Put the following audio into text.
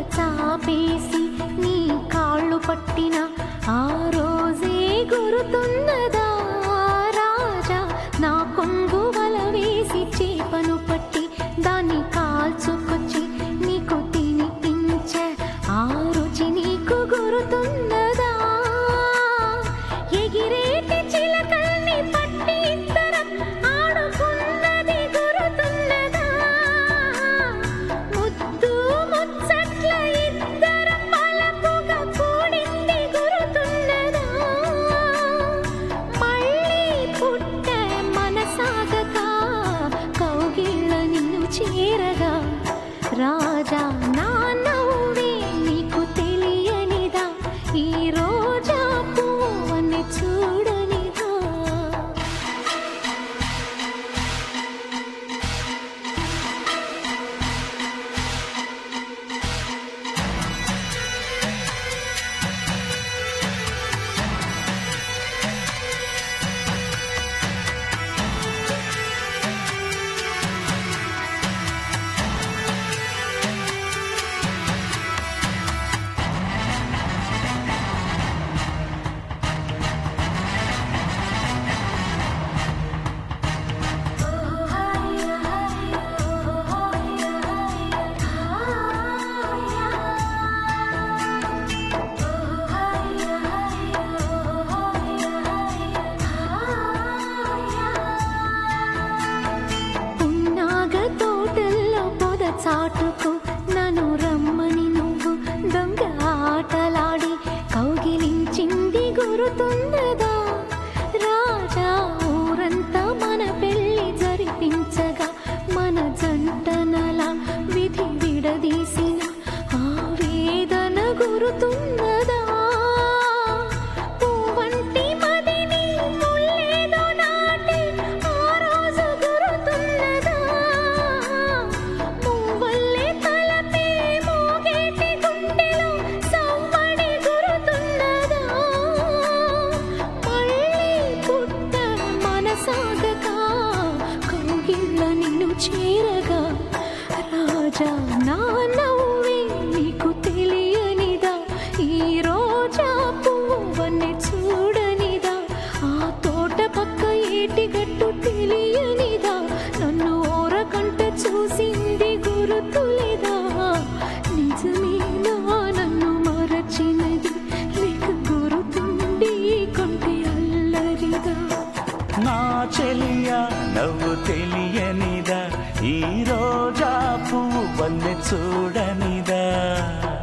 చాపేసి నీ కాళ్ళు పట్టిన ఆ రోజే గురుతున్నదా రాజా నా కొంగు వల వేసి చేపను పట్టి దాన్ని కాల్చుకొచ్చి నీకు తినిపించే ఆ రుచి నీకు గురుతున్నదా ఎగిరేటి చిలకల్ని పట్టి ఇద్దరం ఆడుకున్నది గురుతున్నదా ముద్దు ముచ్చట్ల ఇద్దరం వలపుగా కూడింది గురుతున్నదా మళ్ళీ పుట్టే మనసాగక కౌగిళ్ళ నిన్ను చేరగా రాజా నా నవ్వే నీకు తెలియనిదా ఈ రోజా పువ్వని చూడనిదా పున్నాగ తోటల్లో పొద చాటుకు నన్ను రమ్మని నువ్వు దొంగ ఆటలాడి కౌగిలించింది గురుతున్నదా రాజా ఊరంతా మన పెళ్లి జరిపించగా మన జంటనలా విధి విడదీసిన ఆ వేదన గురుతున్నదా పువ్వంటి మదిని ముల్లేదో నాటి ఆ రోజు గురుతున్నదా మువ్వల్లే తలపే మోగేటి గుండెలో సవ్వడి గురుతున్నదా మళ్ళీ పుట్ట మనసాగక కౌగిళ్ళ నిన్ను చేరగా రాజా నా నవ్వే నీకు తెలియనిదా ఈ రోజా పువ్వని చూడనిదా ఆ తోట పక్క ఏటి గట్టు తెలియనిదా నన్ను ఓరకంట చూసింది గురుతులేదా నిజమేనా నన్ను మరచినది లేక గురుతుండి కొంటే అల్లరిదా నా చెలియ నవ్వు తెలియనిదా ఈ రోజా పువ్వు వల్లె చూడనిదా